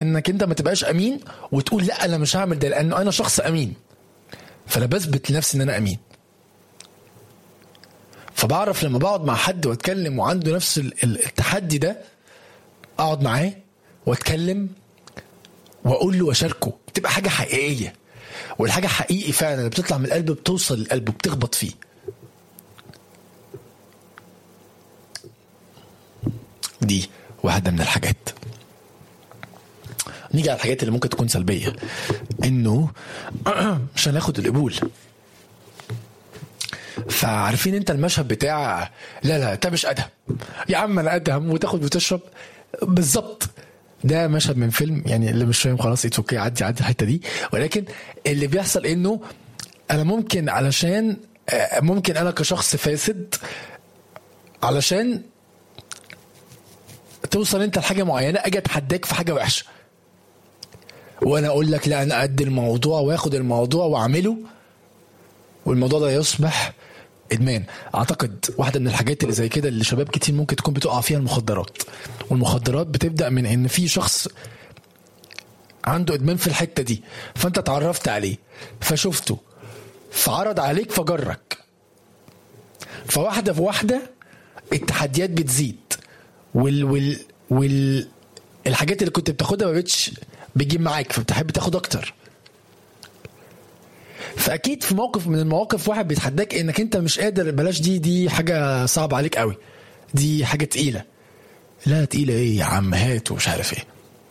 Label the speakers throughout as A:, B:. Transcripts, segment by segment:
A: انك انت ما تبقاش امين وتقول لا انا مش هعمل ده لانه انا شخص امين فانا بثبت لنفسي ان انا امين فبعرف لما بقعد مع حد واتكلم وعنده نفس ال- ال- التحدي ده اقعد معاه واتكلم واقول له واشاركه بتبقى حاجه حقيقيه والحاجه حقيقي فعلا اللي بتطلع من القلب بتوصل للقلب وبتخبط فيه دي واحده من الحاجات نيجي على الحاجات اللي ممكن تكون سلبيه انه مش هناخد القبول فعارفين انت المشهد بتاع لا لا انت مش ادهم يا عم انا ادهم وتاخد وتشرب بالظبط ده مشهد من فيلم يعني اللي مش فاهم خلاص اتس اوكي عدي عدي الحته دي ولكن اللي بيحصل انه انا ممكن علشان آه، ممكن انا كشخص فاسد علشان توصل انت لحاجه معينه اجي اتحداك في حاجه وحشه وانا اقول لك لا انا قد الموضوع واخد الموضوع واعمله والموضوع ده يصبح ادمان اعتقد واحده من الحاجات اللي زي كده اللي شباب كتير ممكن تكون بتقع فيها المخدرات والمخدرات بتبدا من ان في شخص عنده ادمان في الحته دي فانت اتعرفت عليه فشفته فعرض عليك فجرك فواحده في واحده التحديات بتزيد وال وال وال الحاجات اللي كنت بتاخدها ما بقتش بتجيب معاك فبتحب تاخد اكتر فاكيد في موقف من المواقف واحد بيتحداك انك انت مش قادر بلاش دي دي حاجه صعبه عليك قوي دي حاجه تقيله لا تقيله ايه يا عم هات ومش عارف ايه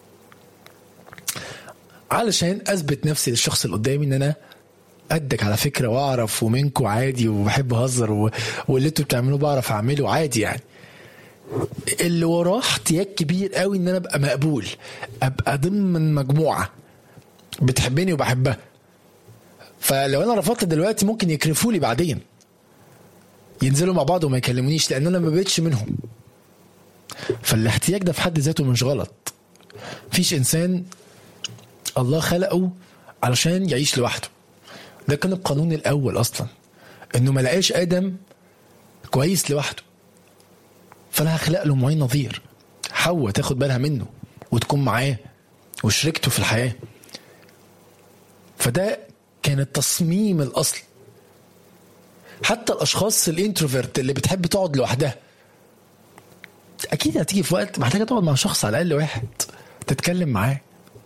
A: علشان اثبت نفسي للشخص اللي قدامي ان انا قدك على فكره واعرف ومنكم عادي وبحب اهزر و... واللي انتوا بتعملوه بعرف اعمله عادي يعني اللي وراه احتياج كبير قوي ان انا ابقى مقبول ابقى ضمن مجموعه بتحبني وبحبها فلو انا رفضت دلوقتي ممكن يكرفوا لي بعدين ينزلوا مع بعض وما يكلمونيش لان انا ما بقتش منهم فالاحتياج ده في حد ذاته مش غلط مفيش انسان الله خلقه علشان يعيش لوحده ده كان القانون الاول اصلا انه ما لقاش ادم كويس لوحده فانا هخلق له معين نظير حواء تاخد بالها منه وتكون معاه وشركته في الحياه فده كان التصميم الاصلي حتى الاشخاص الانتروفيرت اللي بتحب تقعد لوحدها اكيد هتيجي في وقت محتاجه تقعد مع شخص على الاقل واحد تتكلم معاه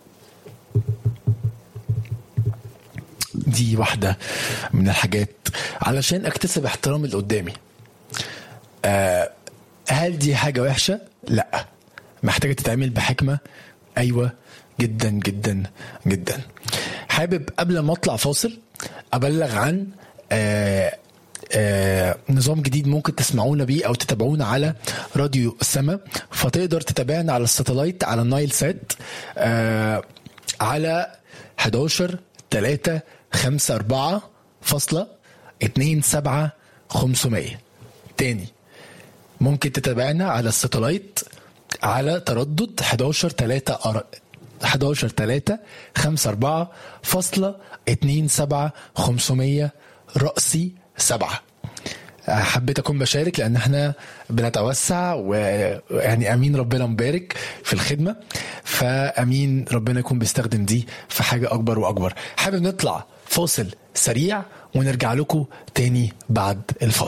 A: دي واحدة من الحاجات علشان اكتسب احترام اللي قدامي آه هل دي حاجة وحشة؟ لا محتاجة تتعمل بحكمة أيوة جدا جدا جدا حابب قبل ما اطلع فاصل ابلغ عن آه آه نظام جديد ممكن تسمعونا بيه او تتابعونا على راديو السما فتقدر تتابعنا على الساتلايت على النايل سات آه على 11 3 5 4 فاصلة 2 7 500 تاني ممكن تتابعنا على الساتلايت على تردد 11 3 11 3 5 4 فاصلة 2 7 500 رأسي 7 حبيت اكون بشارك لان احنا بنتوسع ويعني امين ربنا مبارك في الخدمه فامين ربنا يكون بيستخدم دي في حاجه اكبر واكبر حابب نطلع فاصل سريع ونرجع لكم تاني بعد الفاصل